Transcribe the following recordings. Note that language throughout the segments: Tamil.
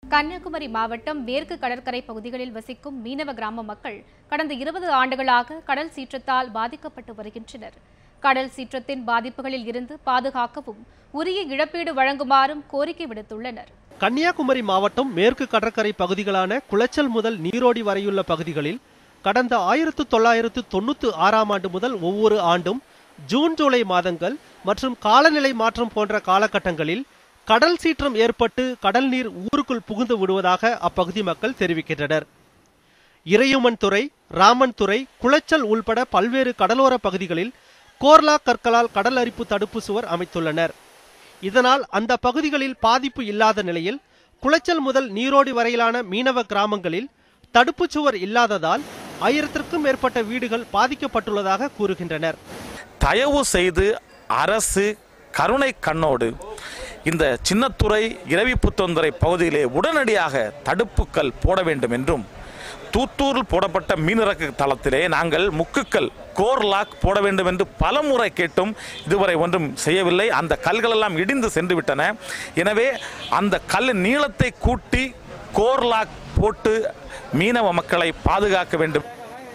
கன்னியாகுமரி மாவட்டம் மேற்கு கடற்கரை பகுதிகளில் வசிக்கும் மீனவ கிராம மக்கள் கடந்த இருபது ஆண்டுகளாக கடல் சீற்றத்தால் பாதிக்கப்பட்டு வருகின்றனர் கடல் சீற்றத்தின் பாதிப்புகளில் இருந்து பாதுகாக்கவும் உரிய இழப்பீடு வழங்குமாறும் கோரிக்கை விடுத்துள்ளனர் கன்னியாகுமரி மாவட்டம் மேற்கு கடற்கரை பகுதிகளான குளச்சல் முதல் நீரோடி வரையுள்ள பகுதிகளில் கடந்த ஆயிரத்து தொள்ளாயிரத்து தொண்ணூற்று ஆறாம் ஆண்டு முதல் ஒவ்வொரு ஆண்டும் ஜூன் ஜூலை மாதங்கள் மற்றும் காலநிலை மாற்றம் போன்ற காலகட்டங்களில் கடல் சீற்றம் ஏற்பட்டு கடல் நீர் ஊருக்குள் புகுந்து விடுவதாக அப்பகுதி மக்கள் தெரிவிக்கின்றனர் இறையுமன் துறை ராமன் துறை குளச்சல் உள்பட பல்வேறு கடலோர பகுதிகளில் கோர்லா கற்களால் கடல் அரிப்பு தடுப்பு சுவர் அமைத்துள்ளனர் இதனால் அந்த பகுதிகளில் பாதிப்பு இல்லாத நிலையில் குளச்சல் முதல் நீரோடி வரையிலான மீனவ கிராமங்களில் தடுப்புச் சுவர் இல்லாததால் ஆயிரத்திற்கும் மேற்பட்ட வீடுகள் பாதிக்கப்பட்டுள்ளதாக கூறுகின்றனர் தயவு செய்து அரசு கருணை கண்ணோடு இந்த சின்னத்துறை இரவிப்புத்தொந்தரை பகுதியிலே உடனடியாக தடுப்புக்கள் போட வேண்டும் என்றும் தூத்தூரில் போடப்பட்ட மீனிறக்கு தளத்திலே நாங்கள் முக்குக்கள் கோர் லாக் போட வேண்டும் என்று பலமுறை கேட்டும் இதுவரை ஒன்றும் செய்யவில்லை அந்த கல்கள் எல்லாம் இடிந்து சென்று விட்டன எனவே அந்த கல் நீளத்தை கூட்டி கோர் லாக் போட்டு மீனவ மக்களை பாதுகாக்க வேண்டும்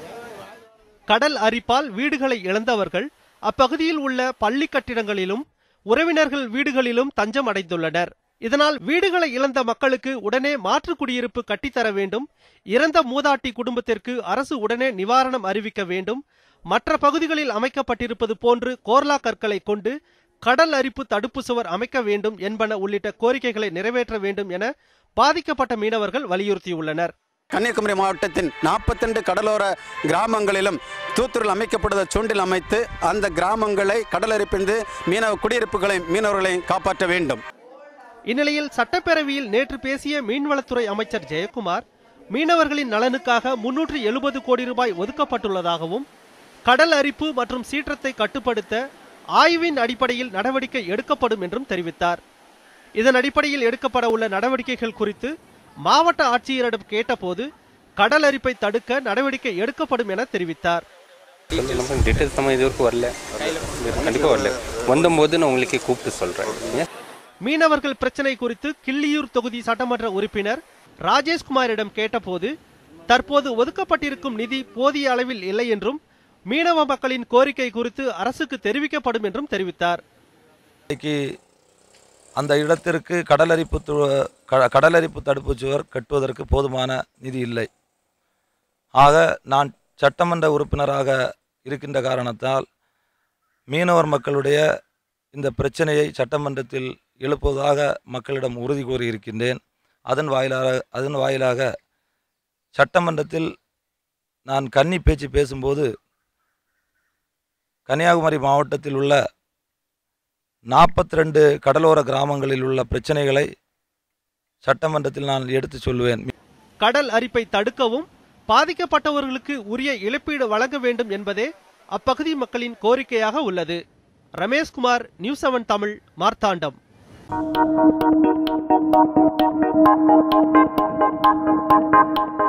கடல் அரிப்பால் வீடுகளை இழந்தவர்கள் அப்பகுதியில் உள்ள பள்ளி கட்டிடங்களிலும் உறவினர்கள் வீடுகளிலும் தஞ்சம் அடைந்துள்ளனர் இதனால் வீடுகளை இழந்த மக்களுக்கு உடனே மாற்று குடியிருப்பு கட்டித்தர வேண்டும் இறந்த மூதாட்டி குடும்பத்திற்கு அரசு உடனே நிவாரணம் அறிவிக்க வேண்டும் மற்ற பகுதிகளில் அமைக்கப்பட்டிருப்பது போன்று கோர்லா கற்களை கொண்டு கடல் அரிப்பு தடுப்பு சுவர் அமைக்க வேண்டும் என்பன உள்ளிட்ட கோரிக்கைகளை நிறைவேற்ற வேண்டும் என பாதிக்கப்பட்ட மீனவர்கள் வலியுறுத்தியுள்ளனர் கன்னியாகுமரி மாவட்டத்தின் 42 கடலோர கிராமங்களிலும் தூத்துரில் அமைக்கப்படுத சுண்டில் அமைத்து அந்த கிராமங்களை கடலரிப்பிந்து மீனவ குடியிருப்புகளை மீனவர்களை காப்பாற்ற வேண்டும் இந்நிலையில் சட்டப்பேரவையில் நேற்று பேசிய மீன்வளத்துறை அமைச்சர் ஜெயக்குமார் மீனவர்களின் நலனுக்காக முன்னூற்று எழுபது கோடி ரூபாய் ஒதுக்கப்பட்டுள்ளதாகவும் கடல் அரிப்பு மற்றும் சீற்றத்தை கட்டுப்படுத்த ஆய்வின் அடிப்படையில் நடவடிக்கை எடுக்கப்படும் என்றும் தெரிவித்தார் இதன் அடிப்படையில் எடுக்கப்பட உள்ள நடவடிக்கைகள் குறித்து மாவட்ட ஆட்சியரிடம் கேட்டபோது கடல் அரிப்பை தடுக்க நடவடிக்கை எடுக்கப்படும் என தெரிவித்தார் கொஞ்சம் நம்ம டீட்டெயில்ஸ் நம்ம இது வரைக்கும் வரல கண்டிப்பாக வரல வந்தபோது நான் உங்களுக்கு கூப்பிட்டு சொல்கிறேன் மீனவர்கள் பிரச்சனை குறித்து கிள்ளியூர் தொகுதி சட்டமன்ற உறுப்பினர் ராஜேஷ்குமாரிடம் கேட்டபோது தற்போது ஒதுக்கப்பட்டிருக்கும் நிதி போதிய அளவில் இல்லை என்றும் மீனவ மக்களின் கோரிக்கை குறித்து அரசுக்கு தெரிவிக்கப்படும் என்றும் தெரிவித்தார் இன்னைக்கு அந்த இடத்திற்கு கடலரிப்பு து- க- கடலரிப்பு தடுப்புச் சுவர் கட்டுவதற்கு போதுமான நிதி இல்லை ஆக நான் சட்டமன்ற உறுப்பினராக இருக்கின்ற காரணத்தால் மீனவர் மக்களுடைய இந்த பிரச்சனையை சட்டமன்றத்தில் எழுப்புவதாக மக்களிடம் உறுதி கூறியிருக்கின்றேன் அதன் வாயிலாக அதன் வாயிலாக சட்டமன்றத்தில் நான் கன்னி பேச்சு பேசும்போது கன்னியாகுமரி மாவட்டத்தில் உள்ள நாற்பத்தி ரெண்டு கடலோர கிராமங்களில் உள்ள பிரச்சனைகளை சட்டமன்றத்தில் நான் எடுத்துச் சொல்லுவேன் கடல் அரிப்பை தடுக்கவும் பாதிக்கப்பட்டவர்களுக்கு உரிய இழப்பீடு வழங்க வேண்டும் என்பதே அப்பகுதி மக்களின் கோரிக்கையாக உள்ளது ரமேஷ்குமார் நியூஸ் செவன் தமிழ் மார்த்தாண்டம்